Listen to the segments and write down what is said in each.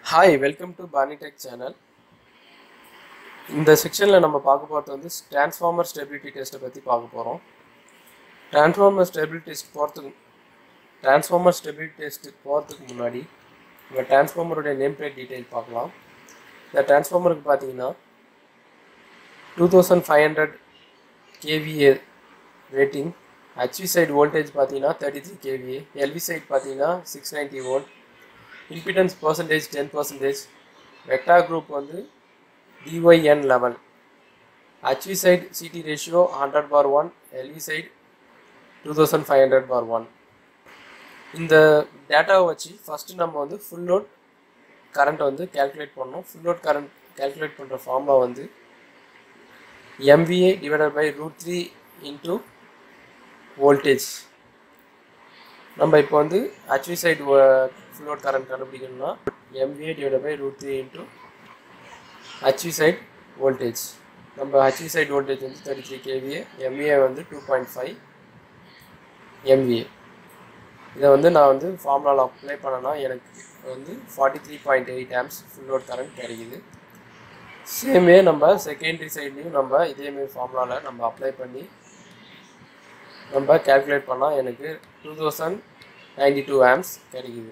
hi welcome to Panitech channel இந்த செக்ஷனில் நம்ம பார்க்க போகிறது வந்து டிரான்ஸ்ஃபார்மர் ஸ்டெபிலிட்டி டெஸ்ட்டை பற்றி பார்க்க போகிறோம் டிரான்ஸ்ஃபார்மர் ஸ்டெபிலிட்டி டெஸ்ட் போகிறதுக்கு டிரான்ஸ்ஃபார்மர் ஸ்டெபிலிட்டி டெஸ்ட்டுக்கு போகிறதுக்கு முன்னாடி இந்த டிரான்ஸ்ஃபார்மருடைய நேம் பிளேட் டீட்டெயில் பார்க்கலாம் இந்த டிரான்ஸ்ஃபார்மருக்கு பார்த்தீங்கன்னா two thousand five hundred KVA rating HV side voltage பார்த்தீங்கன்னா thirty three KVA LV side பார்த்தீங்கன்னா six ninety volt impedance percentage ten percentage vector group வந்து DYN level HV side CT ratio hundred bar one LV side two thousand five hundred bar one இந்த டேட்டாவை வச்சு first நம்ம வந்து full load கரண்ட்டை வந்து calculate பண்ணோம் ஃபுல் லோட் கரண்ட் கேல்குலேட் பண்ணுற ஃபார்முலா வந்து MVA divided by root three into voltage நம்ம இப்போ வந்து HV side full load current கண்டுபிடிக்கணும்னா MVA divide by root three into HV side voltage நம்ம ஹச்வி சைட் வோல்டேஜ் வந்து தேர்ட்டி த்ரீ கேவிஏ எம்விஏ வந்து two point five MVA இதை வந்து நான் வந்து ஃபார்முலாவில் அப்ளை பண்ணனா எனக்கு வந்து forty three point eight amps full load current கிடைக்குது சேமே நம்ம செகண்டரி சைட்லேயும் நம்ம இதேமாரி ஃபார்முலாவில் நம்ம அப்ளை பண்ணி நம்ம கேல்குலேட் பண்ணால் எனக்கு two thousand ninety two amps கிடைக்குது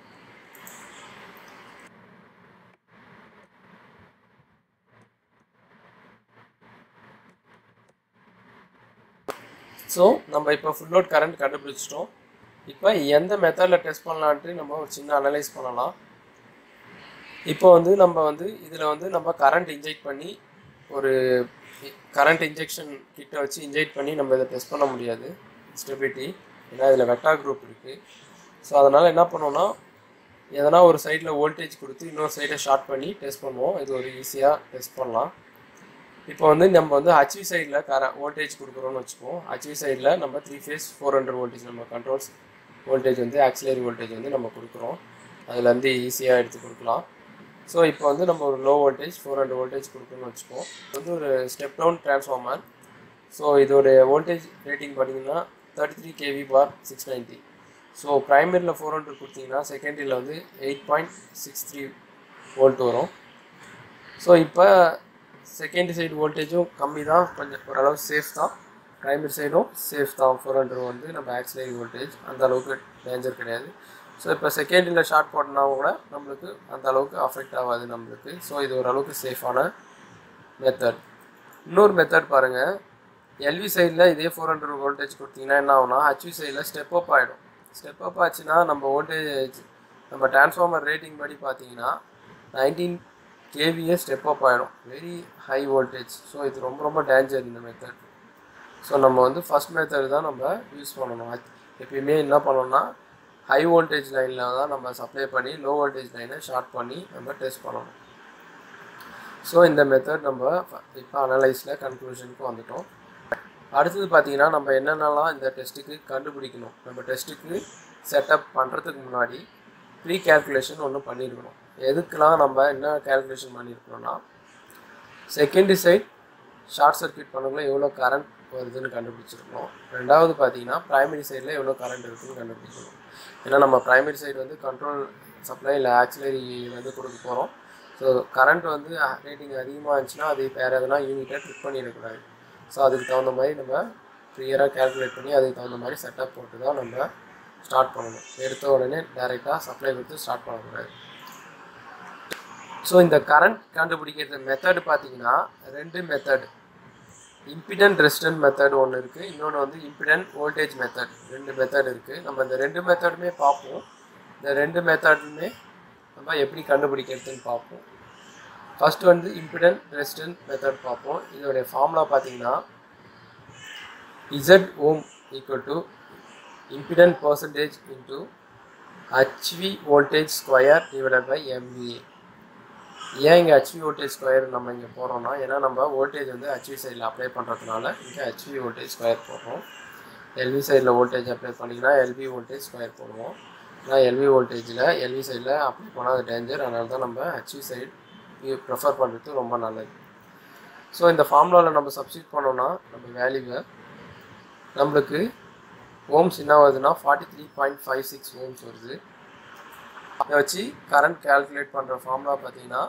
ஸோ நம்ம இப்போ ஃபுல் லோட் கரண்ட் கண்டுபிடிச்சிட்டோம் இப்போ எந்த மெத்தடில் டெஸ்ட் பண்ணலான்ட்டு நம்ம ஒரு சின்ன அனலைஸ் பண்ணலாம் இப்போ வந்து நம்ம வந்து இதில் வந்து நம்ம கரண்ட் இன்ஜெக்ட் பண்ணி ஒரு கரண்ட் இன்ஜெக்ஷன் கிட்ட வச்சு இன்ஜெக்ட் பண்ணி நம்ம இதை டெஸ்ட் பண்ண முடியாது ஸ்டெபிலிட்டி ஏன்னா இதில் வெக்டார் குரூப் இருக்குது ஸோ அதனால் என்ன பண்ணோம்னா எதனா ஒரு சைடில் வோல்டேஜ் கொடுத்து இன்னொரு சைடை ஷார்ட் பண்ணி டெஸ்ட் பண்ணுவோம் இது ஒரு ஈஸியாக டெஸ்ட் பண்ணலாம் இப்போ வந்து நம்ம வந்து ஹச்வி சைடில் கர வோல்டேஜ் கொடுக்குறோன்னு வச்சுப்போம் ஹச்வி சைடில் நம்ம three phase four hundred voltage நம்ம கண்ட்ரோல்ஸ் வோல்டேஜ் வந்து ஆக்சிலரி வோல்டேஜ் வந்து நம்ம கொடுக்குறோம் அதுலேருந்து ஈஸியாக எடுத்து கொடுக்கலாம் ஸோ இப்போ வந்து நம்ம ஒரு low voltage four hundred voltage கொடுக்கணும்னு வச்சுப்போம் இது வந்து ஒரு ஸ்டெப் டவுன் டிரான்ஸ்ஃபார்மர் ஸோ இதோடைய வோல்டேஜ் ரேட்டிங் பார்த்தீங்கன்னா thirty three KV bar six ninety so ப்ரைமரியில் ஃபோர் ஹண்ட்ரட் கொடுத்தீங்கன்னா செகண்டரியில் வந்து eight point six three volt வரும் ஸோ இப்போ செகண்டரி சைடு வோல்டேஜும் கம்மி தான் கொஞ்சம் ஓரளவு சேஃப் தான் ப்ரைமரி சைடும் சேஃப் தான் ஃபோர் ஹண்ட்ரட் வந்து நம்ம ஆக்சிலரி வோல்டேஜ் அந்த அளவுக்கு டேஞ்சர் கிடையாது ஸோ இப்போ செகண்டரியில் ஷார்ட் போட்டனா கூட நம்மளுக்கு அந்த அளவுக்கு அஃபெக்ட் ஆகாது நம்மளுக்கு ஸோ இது ஓரளவுக்கு சேஃபான மெத்தட் இன்னொரு மெத்தட் பாருங்கள் எல்வி சைடில் இதே ஃபோர் ஹண்ட்ரட் வோல்டேஜ் கொடுத்தீங்கன்னா என்ன ஆகும்னா ஹச்வி சைடில் ஸ்டெப் அப் ஆகிடும் ஸ்டெப் அப் ஆச்சுன்னா நம்ம வோல்டேஜ் நம்ம டிரான்ஸ்ஃபார்மர் ரேட்டிங் படி பார்த்தீங்கன்னா நைன்டீன் கேவியே ஸ்டெப் அப் ஆகிடும் வெரி ஹை வோல்டேஜ் ஸோ இது ரொம்ப ரொம்ப டேஞ்சர் இந்த மெத்தட் ஸோ நம்ம வந்து ஃபஸ்ட் மெத்தட் தான் நம்ம யூஸ் பண்ணணும் எப்பயுமே என்ன பண்ணணும்னா ஹை வோல்டேஜ் லைனில் தான் நம்ம சப்ளை பண்ணி லோ வோல்டேஜ் லைனை ஷார்ட் பண்ணி நம்ம டெஸ்ட் பண்ணணும் ஸோ இந்த மெத்தட் நம்ம இப்போ அனலைஸில் கன்க்ளூஷனுக்கு வந்துட்டோம் அடுத்தது பார்த்தீங்கன்னா நம்ம என்னென்னலாம் இந்த டெஸ்ட்டுக்கு கண்டுபிடிக்கணும் நம்ம டெஸ்ட்டுக்கு செட்டப் பண்ணுறதுக்கு முன்னாடி ப்ரீ கேல்குலேஷன் ஒன்று பண்ணியிருக்கணும் எதுக்கெலாம் நம்ம என்ன கேல்குலேஷன் பண்ணியிருக்கணும்னா செகண்டரி சைட் ஷார்ட் சர்க்கியூட் பண்ணக்குள்ள எவ்வளோ கரண்ட் வருதுன்னு கண்டுபிடிச்சிருக்கணும் ரெண்டாவது பார்த்தீங்கன்னா ப்ரைமரி சைடில் எவ்வளோ கரண்ட் இருக்குதுன்னு கண்டுபிடிக்கணும் ஏன்னா நம்ம ப்ரைமரி சைடு வந்து கண்ட்ரோல் சப்ளை இல்லை ஆக்சிலரி வந்து கொடுக்க போகிறோம் ஸோ கரண்ட் வந்து ரேட்டிங் அதிகமாக இருந்துச்சுன்னா அது வேறு எதனா யூனிட்டை ட்ரிப் பண்ணிடக்கூடாது ஸோ அதுக்கு தகுந்த மாதிரி நம்ம க்ளியராக கேல்குலேட் பண்ணி அதுக்கு தகுந்த மாதிரி செட்டப் போட்டு தான் நம்ம ஸ்டார்ட் பண்ணணும் எடுத்த உடனே டைரெக்டாக சப்ளை கொடுத்து ஸ்டார்ட் பண்ணக்கூடாது ஸோ இந்த கரண்ட் கண்டுபிடிக்கிறது மெத்தடு பார்த்தீங்கன்னா ரெண்டு மெத்தட் இம்பிடன்ட் ரெசிஸ்டன்ட் மெத்தட் ஒன்று இருக்குது இன்னொன்று வந்து இம்பிடன்ட் வோல்டேஜ் மெத்தட் ரெண்டு மெத்தட் இருக்குது நம்ம இந்த ரெண்டு மெத்தடுமே பார்ப்போம் இந்த ரெண்டு மெத்தடுமே நம்ம எப்படி கண்டுபிடிக்கிறதுன்னு பார்ப்போம் ஃபஸ்ட்டு வந்து இம்பிடன்ட் ரெசிஸ்டன்ட் மெத்தட் பார்ப்போம் இதோடைய ஃபார்முலா பார்த்தீங்கன்னா Z ohm equal to impedance percentage into HV voltage square divided by MVA ஏன் இங்கே ஹச்வி வோல்டேஜ் ஸ்கொயர் நம்ம இங்கே போடுறோம்னா ஏன்னா நம்ம வோல்டேஜ் வந்து ஹச்வி சைடில் அப்ளை பண்ணுறதுனால இங்கே ஹச்வி வோல்டேஜ் ஸ்கொயர் போடுறோம் எல்வி சைடில் வோல்டேஜ் அப்ளை பண்ணிங்கன்னா எல்வி வோல்டேஜ் ஸ்கொயர் போடுவோம் ஏன்னா எல்வி வோல்டேஜில் எல்வி சைடில் அப்ளை பண்ணால் அது டேஞ்சர் அதனால தான் நம்ம ஹச்வி சைடு ப்ரிஃபர் பண்ணுறது ரொம்ப நல்லது ஸோ இந்த ஃபார்முலாவில் நம்ம சப்ஸ்டியூட் பண்ணோன்னா நம்ம வேல்யூவை நம்மளுக்கு ஓம்ஸ் என்ன வருதுன்னா forty three point five six ohms வருது இதை வச்சு கரண்ட் கால்குலேட் பண்ணுற ஃபார்முலா பார்த்தீங்கன்னா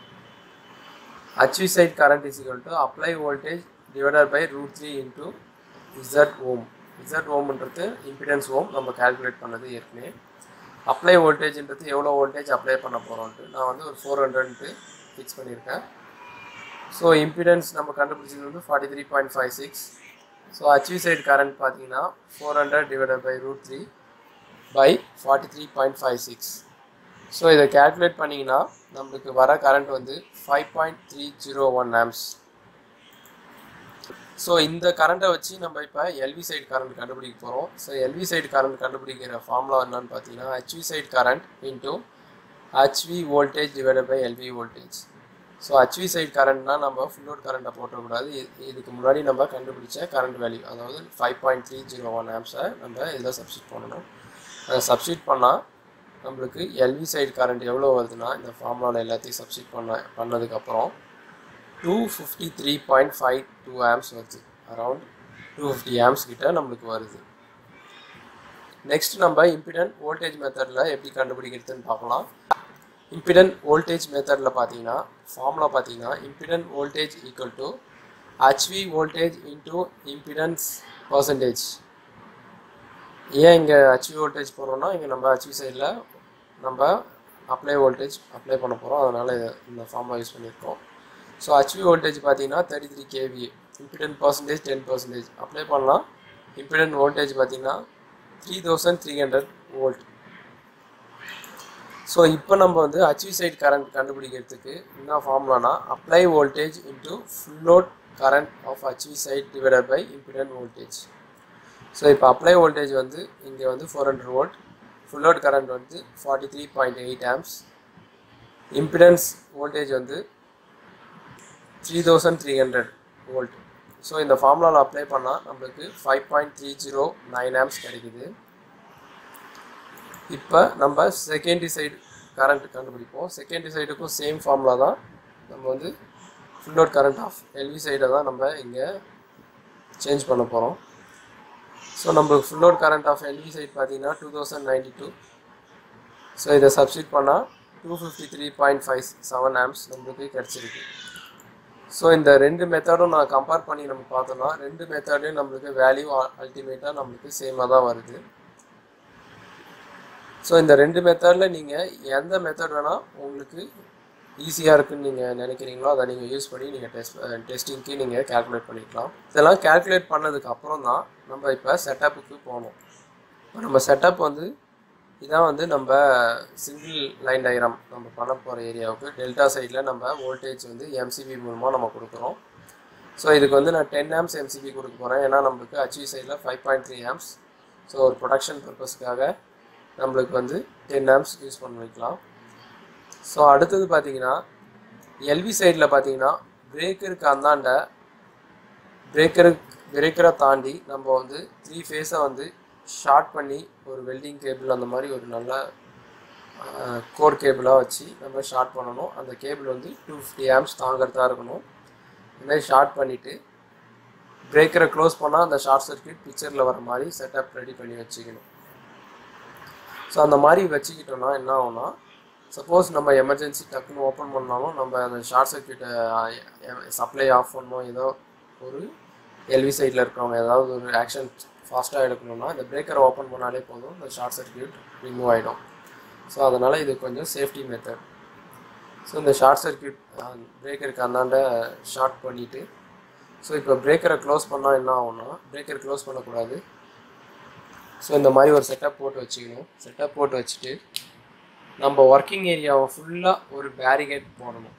HV side current is equal to apply voltage divided by root 3 into Z ohm Z ohmன்றது impedance ohm நம்ம calculate பண்ணது ஏற்கனவே அப்ளை வோல்டேஜ்ன்றது எவ்வளோ வோல்டேஜ் அப்ளை பண்ண போகிறோன்ட்டு நான் வந்து ஒரு ஃபோர் ஹண்ட்ரட்ன்ட்டு ஃபிக்ஸ் பண்ணியிருக்கேன் ஸோ இம்பிடன்ஸ் நம்ம கண்டுபிடிச்சது வந்து forty three point five six so HV side current பார்த்தீங்கன்னா four hundred divided by root three by forty three point five six so இதை கேல்குலேட் பண்ணிங்கன்னா நம்மளுக்கு வர கரண்ட் வந்து five point three zero one amps so இந்த கரண்ட்டை வச்சு நம்ம இப்போ எல்வி சைடு கரண்ட் கண்டுபிடிக்க போகிறோம் ஸோ எல்வி சைடு கரண்ட் கண்டுபிடிக்கிற ஃபார்முலா என்னன்னு பார்த்தீங்கன்னா HV side current into HV voltage divided by LV voltage so HV side கரண்ட்னா நம்ம ஃபுல் லோட் கரண்ட்டை போட்டக்கூடாது இதுக்கு முன்னாடி நம்ம கண்டுபிடிச்ச கரண்ட் வேல்யூ அதாவது five point three zero one ஆம்ஸை நம்ம இதில் சப்ஸ்டியூட் பண்ணணும் அதை சப்ஸ்டியூட் பண்ணால் நம்மளுக்கு எல்வி சைடு கரண்ட் எவ்வளோ வருதுன்னா இந்த ஃபார்முலாவில் எல்லாத்தையும் சப்ஸ்டியூட் பண்ண பண்ணதுக்கப்புறம் two fifty three point five two amps வருது அரவுண்ட் டூ ஃபிஃப்டி ஆம்ஸ் கிட்ட நம்மளுக்கு வருது நெக்ஸ்ட் நம்ம இம்பிடன்ட் வோல்டேஜ் மெத்தடில் எப்படி கண்டுபிடிக்கிறதுன்னு பார்க்கலாம் இம்பிடன்ட் வோல்டேஜ் மெத்தடில் பார்த்தீங்கன்னா ஃபார்முலா பார்த்தீங்கன்னா impedance voltage equal to HV voltage into impedance percentage ஏன் இங்கே ஹச்வி வோல்டேஜ் போடுறோம்னா இங்கே நம்ம ஹச்வி சைடில் நம்ம அப்ளை வோல்டேஜ் அப்ளை பண்ண போகிறோம் அதனால் இந்த ஃபார்முலா யூஸ் பண்ணியிருக்கோம் ஸோ ஹச்வி வோல்டேஜ் பார்த்தீங்கன்னா thirty three KVA impedance percentage ten percentage apply பண்ணலாம் இம்பிடன்ட் வோல்டேஜ் பார்த்தீங்கன்னா three thousand three hundred volt so இப்போ நம்ம வந்து ஹச்வி சைடு கரண்ட் கண்டுபிடிக்கிறதுக்கு என்ன ஃபார்முலானா apply voltage into full load current of HV side divided by impedance voltage so இப்போ apply voltage வந்து இங்கே வந்து four hundred volt full load current வந்து forty three point eight arms impedance voltage வந்து three thousand three hundred volt so இந்த ஃபார்முலாவில் apply பண்ணால் நம்மளுக்கு five point three zero nine amps கிடைக்குது இப்போ நம்ம செகண்டரி சைடு கரண்ட் கண்டுபிடிப்போம் செகண்டரி சைடுக்கும் சேம் ஃபார்முலா தான் நம்ம வந்து full load current of LV சைடை தான் நம்ம இங்கே சேஞ்ச் பண்ண போகிறோம் ஸோ நம்மளுக்கு full load current of LV side பார்த்தீங்கன்னா two thousand ninety two so இதை சப்ஸ்டியூட் பண்ணால் two fifty three point five seven arms நம்மளுக்கு கிடச்சிருக்கு ஸோ இந்த ரெண்டு மெத்தடும் நான் கம்பேர் பண்ணி நம்ம பார்த்தோம்னா ரெண்டு மெத்தட்லையும் நம்மளுக்கு வேல்யூ அல்டிமேட்டாக நம்மளுக்கு சேமாக தான் வருது ஸோ இந்த ரெண்டு மெத்தடில் நீங்கள் எந்த மெத்தட் வேணால் உங்களுக்கு ஈஸியாக இருக்குன்னு நீங்கள் நினைக்கிறீங்களோ அதை நீங்கள் யூஸ் பண்ணி நீங்கள் டெஸ்ட் டெஸ்டிங்க்கு நீங்கள் கேல்குலேட் பண்ணிக்கலாம் இதெல்லாம் கேல்குலேட் பண்ணதுக்கு அப்புறம் தான் நம்ம இப்போ செட்டப்புக்கு போகணும் இப்போ நம்ம செட்டப் வந்து இதான் வந்து நம்ம சிங்கிள் லைன் டயக்ராம் நம்ம பண்ண போகிற ஏரியாவுக்கு டெல்டா சைடில் நம்ம வோல்டேஜ் வந்து எம்சிபி மூலமாக நம்ம கொடுக்குறோம் ஸோ இதுக்கு வந்து நான் டென் ஆம்ஸ் எம்சிபி கொடுக்க போகிறேன் ஏன்னா நம்மளுக்கு ஹச்வி சைடில் five point three amps so ஒரு ப்ரொடக்ஷன் பர்பஸ்க்காக நம்மளுக்கு வந்து டென் ஆம்ஸ் யூஸ் பண்ண வைக்கலாம் ஸோ அடுத்தது பார்த்தீங்கன்னா எல்வி சைடில் பார்த்தீங்கன்னா பிரேக்கருக்கு அந்தாண்ட பிரேக்கருக்கு பிரேக்கரை தாண்டி நம்ம வந்து த்ரீ ஃபேஸை வந்து ஷார்ட் பண்ணி ஒரு வெல்டிங் கேபிள் அந்த மாதிரி ஒரு நல்ல கோர் கேபிளாக வச்சு நம்ம ஷார்ட் பண்ணணும் அந்த கேபிள் வந்து டூ ஃபிஃப்டி ஆம்ஸ் தாங்கிறதா இருக்கணும் இந்த மாதிரி ஷார்ட் பண்ணிவிட்டு பிரேக்கரை க்ளோஸ் பண்ணால் அந்த ஷார்ட் சர்க்கியூட் பிக்சரில் வர மாதிரி செட்டப் ரெடி பண்ணி வச்சுக்கணும் ஸோ அந்த மாதிரி வச்சுக்கிட்டோம்னா என்ன ஆகும்னா சப்போஸ் நம்ம எமர்ஜென்சி டக்குன்னு ஓப்பன் பண்ணாலும் நம்ம அந்த ஷார்ட் சர்க்கியூட்டை சப்ளை ஆஃப் பண்ணோம் ஏதோ ஒரு எல்வி சைடில் இருக்கிறவங்க ஏதாவது ஒரு ஆக்ஷன் ஃபாஸ்ட்டாக எடுக்கணும்னா இந்த பிரேக்கரை ஓப்பன் பண்ணாலே போதும் இந்த ஷார்ட் சர்க்கியூட் ரிமூவ் ஆகிடும் ஸோ அதனால் இது கொஞ்சம் சேஃப்டி மெத்தட் ஸோ இந்த ஷார்ட் சர்க்கியூட் பிரேக்கருக்கு அந்தாண்ட ஷார்ட் பண்ணிவிட்டு ஸோ இப்போ பிரேக்கரை க்ளோஸ் பண்ணால் என்ன ஆகும்னா பிரேக்கர் க்ளோஸ் பண்ணக்கூடாது ஸோ இந்த மாதிரி ஒரு செட்டப் போட்டு வச்சுக்கணும் செட்டப் போட்டு வச்சுட்டு நம்ம ஒர்க்கிங் ஏரியாவை ஃபுல்லாக ஒரு பேரிகேட் போடணும்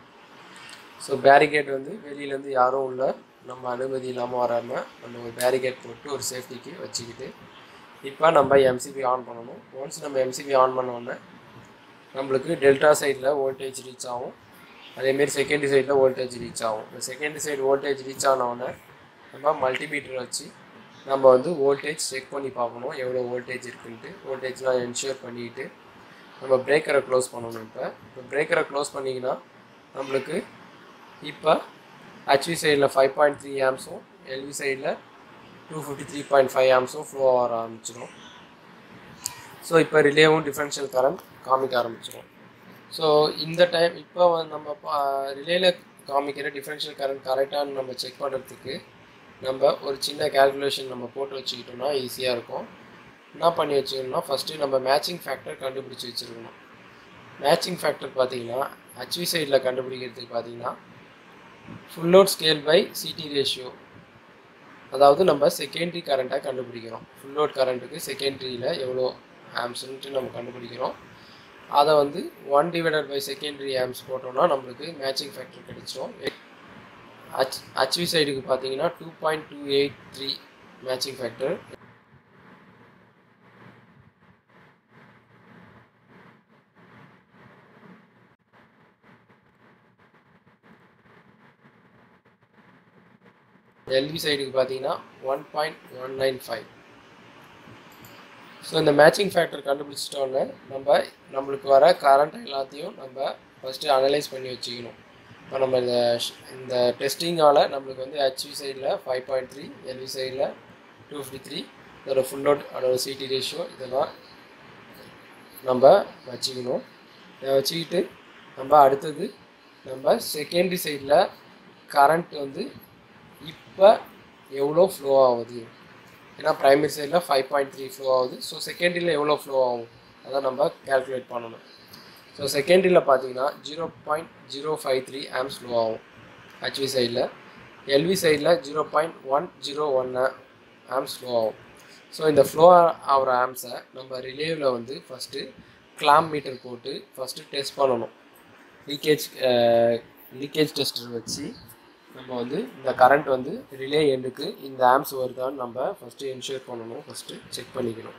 ஸோ பேரிகேட் வந்து வெளியிலேருந்து யாரும் உள்ள நம்ம அனுமதி இல்லாமல் வராமல் நம்ம ஒரு பேரிகேட் போட்டு ஒரு சேஃப்டிக்கு வச்சுக்கிட்டு இப்போ நம்ம எம்சிபி ஆன் பண்ணணும் ஒன்ஸ் நம்ம எம்சிபி ஆன் பண்ணோடனே நம்மளுக்கு டெல்டா சைடில் வோல்டேஜ் ரீச் ஆகும் அதேமாரி செகண்டரி சைடில் வோல்டேஜ் ரீச் ஆகும் இந்த செகண்டரி சைடு வோல்டேஜ் ரீச் ஆனவுடனே நம்ம மல்டிமீட்டர் வச்சு நம்ம வந்து வோல்டேஜ் செக் பண்ணி பார்க்கணும் எவ்வளோ வோல்டேஜ் இருக்குன்ட்டு வோல்டேஜ்லாம் என்ஷூர் பண்ணிக்கிட்டு நம்ம பிரேக்கரை க்ளோஸ் பண்ணணும் இப்போ இப்போ பிரேக்கரை க்ளோஸ் பண்ணிங்கன்னா நம்மளுக்கு இப்போ ஹச்வி சைடில் ஃபைவ் பாயிண்ட் த்ரீ ஆம்ஸும் எல்வி சைடில் two fifty three point five ஆம்ஸும் ஃப்ளோ ஆக ஆரம்பிச்சிடும் ஸோ இப்போ ரிலேவும் டிஃபரன்ஷியல் கரண்ட் காமிக்க ஆரம்பிச்சிடும் ஸோ இந்த டைம் இப்போ வந்து நம்ம ரிலேல காமிக்கிற டிஃபரன்ஷியல் கரண்ட் கரெக்டானு நம்ம செக் பண்ணுறதுக்கு நம்ம ஒரு சின்ன கேல்குலேஷன் நம்ம போட்டு வச்சுக்கிட்டோம்னா ஈஸியாக இருக்கும் என்ன பண்ணி வச்சுக்கணும்னா ஃபஸ்ட்டு நம்ம மேட்சிங் ஃபேக்டர் கண்டுபிடிச்சி வச்சுருக்கணும் மேட்சிங் ஃபேக்டர் பார்த்தீங்கன்னா ஹச்வி சைடில் கண்டுபிடிக்கிறதுக்கு பார்த்தீங்கன்னா full load scale by CT ratio அதாவது நம்ம செகண்டரி கரண்ட்டாக கண்டுபிடிக்கிறோம் ஃபுல் லோட் கரண்ட்டுக்கு செகண்டரியில் எவ்வளோ ஆம்ஸ்ன்ட்டு நம்ம கண்டுபிடிக்கிறோம் அதை வந்து one divided by secondary amps போட்டோம்னா நம்மளுக்கு மேட்சிங் ஃபேக்டர் கிடைச்சிரும் ஹச் ஹச்வி சைடுக்கு பார்த்தீங்கன்னா two point two eight three matching factor LV சைடுக்கு பார்த்தீங்கன்னா one point one nine five so இந்த மேட்சிங் ஃபேக்டர் கண்டுபிடிச்சிட்டோன்னே நம்ம நம்மளுக்கு வர கரண்ட் எல்லாத்தையும் நம்ம ஃபஸ்ட்டு அனலைஸ் பண்ணி வச்சுக்கணும் இப்போ நம்ம இந்த இந்த டெஸ்டிங்கால் நம்மளுக்கு வந்து ஹெச்வி சைடில் ஃபைவ் பாயிண்ட் த்ரீ எல்வி சைடில் டூ ஃபிஃப்டி த்ரீ இதோட ஃபுல் லோட் அதோட சிடி ரேஷியோ இதெல்லாம் நம்ம வச்சுக்கணும் இதை வச்சுக்கிட்டு நம்ம அடுத்தது நம்ம செகண்டரி சைடில் கரண்ட் வந்து இப்போ எவ்வளோ ஃப்ளோ ஆகுது ஏன்னா ப்ரைமரி சைடில் ஃபைவ் பாயிண்ட் த்ரீ ஃப்ளோ ஆகுது ஸோ செகண்டரியில் எவ்வளோ ஃப்ளோ ஆகும் அதான் நம்ம கேல்குலேட் பண்ணணும் ஸோ செகண்டரியில் பார்த்தீங்கன்னா zero point zero five three amps flow ஆகும் ஹெச்வி சைடில் எல்வி சைடில் zero point one zero one amps flow ஆகும் ஸோ இந்த ஃப்ளோ ஆகிற ஆம்ஸை நம்ம ரிலேவில் வந்து ஃபஸ்ட்டு கிளாம் மீட்டர் போட்டு ஃபஸ்ட்டு டெஸ்ட் பண்ணணும் லீக்கேஜ் லீக்கேஜ் டெஸ்டர் வச்சு நம்ம வந்து இந்த கரண்ட் வந்து ரிலே எண்டுக்கு இந்த ஆம்ஸ் வருதான்னு நம்ம ஃபஸ்ட்டு என்ஷூர் பண்ணணும் ஃபஸ்ட்டு செக் பண்ணிக்கணும்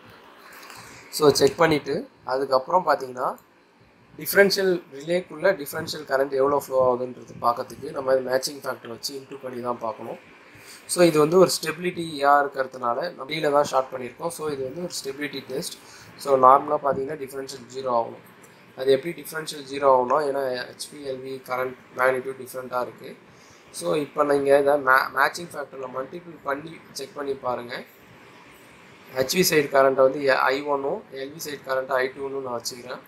ஸோ செக் பண்ணிவிட்டு அதுக்கப்புறம் பார்த்தீங்கன்னா டிஃப்ரென்ஷியல் ரிலேக்குள்ளே டிஃப்ரென்ஷியல் கரண்ட் எவ்வளோ ஃப்ளோ ஆகுதுன்றது பார்க்கறதுக்கு நம்ம மேட்சிங் ஃபேக்டர் வச்சு இன்டூ பண்ணி தான் பார்க்கணும் ஸோ இது வந்து ஒரு ஸ்டெபிலிட்டியாக இருக்கிறதுனால நம்ம கீழே தான் ஷார்ட் பண்ணியிருக்கோம் ஸோ இது வந்து ஒரு ஸ்டெபிலிட்டி டெஸ்ட் ஸோ நார்மலாக பார்த்தீங்கன்னா டிஃப்ரென்ஷியல் ஜீரோ ஆகணும் அது எப்படி டிஃப்ரென்ஷியல் ஜீரோ ஆகணும் ஏன்னா ஹெச்பிஎல்வி கரண்ட் மேக்னிடியூட் டிஃப்ரெண்ட்டாக இருக்குது ஸோ இப்போ நீங்கள் இதை மே மேட்சிங் ஃபேக்டரில் மல்டிபிள் பண்ணி செக் பண்ணி பாருங்கள் ஹெச்வி சைடு கரண்ட்டை வந்து ஐ ஒன்னும் எல்வி சைடு கரண்ட்டை ஐ டூன்னு நான் வச்சுக்கிறேன்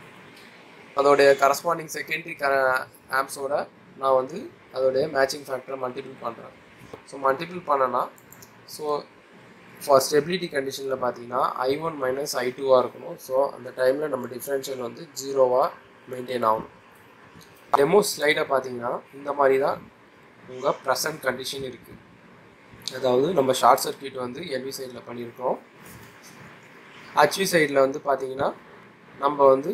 அதோடைய கரஸ்பாண்டிங் செகண்டரி க ஆம்ஸோட நான் வந்து அதோடைய மேட்சிங் ஃபேக்டரை மல்டிபிள் பண்ணுறேன் ஸோ மல்டிபிள் பண்ணனா ஸோ ஃபார் ஸ்டெபிலிட்டி கண்டிஷனில் பார்த்தீங்கன்னா ஐ ஒன் மைனஸ் ஐ டூவாக இருக்கணும் ஸோ அந்த டைமில் நம்ம டிஃப்ரென்ஷியல் வந்து ஜீரோவாக மெயின்டைன் ஆகணும் டெமோ ஸ்லைடை பார்த்தீங்கன்னா இந்த மாதிரி தான் உங்கள் ப்ரெசன்ட் கண்டிஷன் இருக்குது அதாவது நம்ம ஷார்ட் சர்க்கியூட் வந்து எல்வி சைடில் பண்ணியிருக்கோம் ஹச்வி சைடில் வந்து பார்த்தீங்கன்னா நம்ம வந்து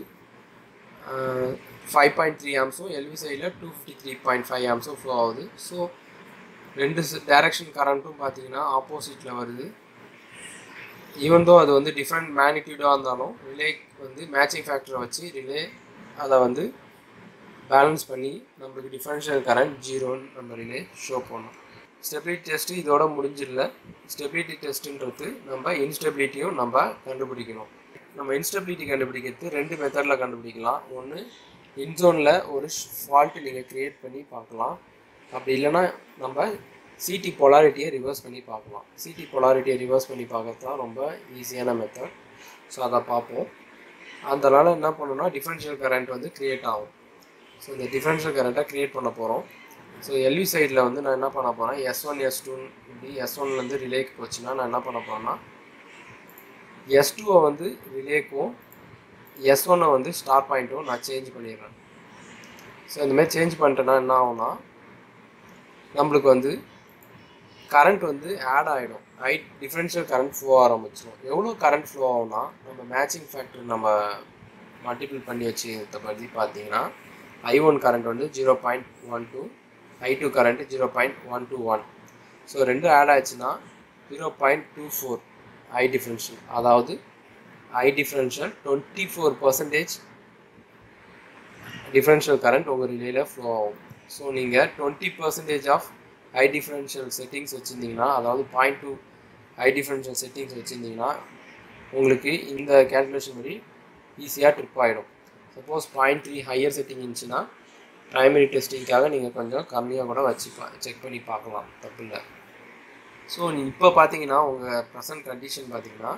ஃபைவ் பாயிண்ட் த்ரீ ஆம்ஸும் எல்வி சைடில் two fifty three point five ஆம்ஸும் ஃப்ளோ ஆகுது ஸோ ரெண்டு டைரக்ஷன் கரண்ட்டும் பார்த்தீங்கன்னா ஆப்போசிட்டில் வருது ஈவன் தோ அது வந்து டிஃப்ரெண்ட் மேக்னிடியூடாக இருந்தாலும் ரிலே வந்து மேட்சிங் ஃபேக்டரை வச்சு ரிலே அதை வந்து பேலன்ஸ் பண்ணி நம்மளுக்கு டிஃபரன்ஷியல் கரண்ட் ஜீரோன்னு நம்ம ரிலே ஷோ பண்ணோம் ஸ்டெபிலிட்டி டெஸ்ட்டு இதோட முடிஞ்சிடல ஸ்டெபிலிட்டி டெஸ்ட்டுன்றது நம்ம இன்ஸ்டெபிலிட்டியும் நம்ம கண்டுபிடிக்கணும் நம்ம இன்ஸ்டெபிலிட்டி கண்டுபிடிக்கிறது ரெண்டு மெத்தடில் கண்டுபிடிக்கலாம் ஒன்று இன்ஜோனில் ஒரு ஃபால்ட்டு நீங்கள் க்ரியேட் பண்ணி பார்க்கலாம் அப்படி இல்லைன்னா நம்ம சிடி பொலாரிட்டியை ரிவர்ஸ் பண்ணி பார்க்கலாம் சிடி பொலாரிட்டியை ரிவர்ஸ் பண்ணி பார்க்கறது தான் ரொம்ப ஈஸியான மெத்தட் ஸோ அதை பார்ப்போம் அதனால் என்ன பண்ணணும்னா டிஃப்ரென்ஷியல் கரண்ட் வந்து க்ரியேட் ஆகும் ஸோ இந்த டிஃப்ரென்ஷியல் கரண்ட்டை க்ரியேட் பண்ண போகிறோம் ஸோ எல்வி சைடில் வந்து நான் என்ன பண்ண போகிறேன் எஸ் ஒன் எஸ் டூன்னு இப்படி எஸ் ஒன்லேருந்து ரிலேக்கு போச்சுன்னா நான் என்ன பண்ண போகிறேன்னா எஸ் டூவை வந்து ரிலேக்கும் எஸ் ஒன்னை வந்து ஸ்டார் பாயிண்ட்டும் நான் சேஞ்ச் பண்ணிடுறேன் ஸோ இந்தமாதிரி சேஞ்ச் பண்ணிட்டேன்னா என்ன ஆகும்னா நம்மளுக்கு வந்து கரண்ட் வந்து ஆட் ஆகிடும் ஐ டிஃப்ரென்ஷியல் கரண்ட் ஃப்ளோ ஆரம்பிச்சிடும் எவ்வளோ கரண்ட் ஃப்ளோ ஆகும்னா நம்ம மேட்சிங் ஃபேக்டர் நம்ம மல்டிபிள் பண்ணி வச்சுக்கிறத பற்றி பார்த்தீங்கன்னா ஐ ஒன் கரண்ட் வந்து zero point one two I two current zero point one two one so ரெண்டும் ஆட் ஆச்சுன்னா zero point two four I differential அதாவது I differential twenty four percentage differential current உங்கள் ரிலேயில் ஃப்ளோ ஆகும் so நீங்கள் twenty percentage of I differential settings வச்சுருந்தீங்கன்னா அதாவது point two I differential settings வச்சுருந்தீங்கன்னா உங்களுக்கு இந்த கேல்குலேஷன் படி ஈஸியாக ட்ரிப் ஆகிடும் suppose point three higher setting இருந்துச்சுன்னா ப்ரைமரி டெஸ்டிங்காக நீங்கள் கொஞ்சம் கம்மியாக கூட வச்சு பா செக் பண்ணி பார்க்கலாம் தப்பு இல்லை ஸோ இப்போ பார்த்தீங்கன்னா உங்கள் ப்ரெசன்ட் கண்டிஷன் பார்த்தீங்கன்னா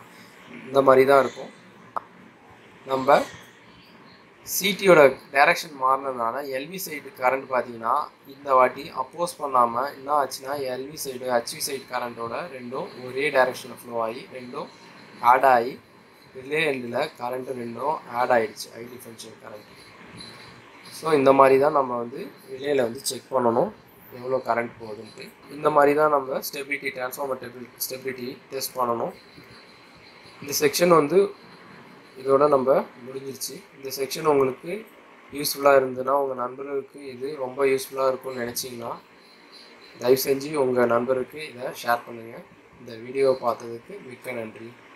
இந்த மாதிரி தான் இருக்கும் நம்ம சிடியோட டைரக்ஷன் மாறினதுனால எல்வி சைடு கரண்ட் பார்த்தீங்கன்னா இந்த வாட்டி அப்போஸ் பண்ணாமல் என்ன ஆச்சுன்னா எல்வி சைடு ஹச்வி சைடு கரண்ட்டோட ரெண்டும் ஒரே டைரக்ஷனில் ஃப்ளோ ஆகி ரெண்டும் ஆட் ஆகி ரிலே எண்டில் கரண்ட்டு ரெண்டும் ஆட் ஆகிடுச்சு ஐ டிஃபரன்ஷியல் கரண்ட் ஸோ இந்த மாதிரி தான் நம்ம வந்து ரிலேயில் வந்து செக் பண்ணணும் எவ்வளோ கரண்ட் போகுதுன்ட்டு இந்த மாதிரி தான் நம்ம ஸ்டெபிலிட்டி டிரான்ஸ்ஃபார்மர் ஸ்டெபிலிட்டி டெஸ்ட் பண்ணணும் இந்த செக்ஷன் வந்து இதோட நம்ம முடிஞ்சிருச்சு இந்த செக்ஷன் உங்களுக்கு யூஸ்ஃபுல்லாக இருந்ததுன்னா உங்கள் நண்பர்களுக்கு இது ரொம்ப யூஸ்ஃபுல்லாக இருக்கும்னு நினச்சிங்கன்னா தயவு செஞ்சு உங்கள் நண்பருக்கு இதை ஷேர் பண்ணுங்கள் இந்த வீடியோவை பார்த்ததுக்கு மிக்க நன்றி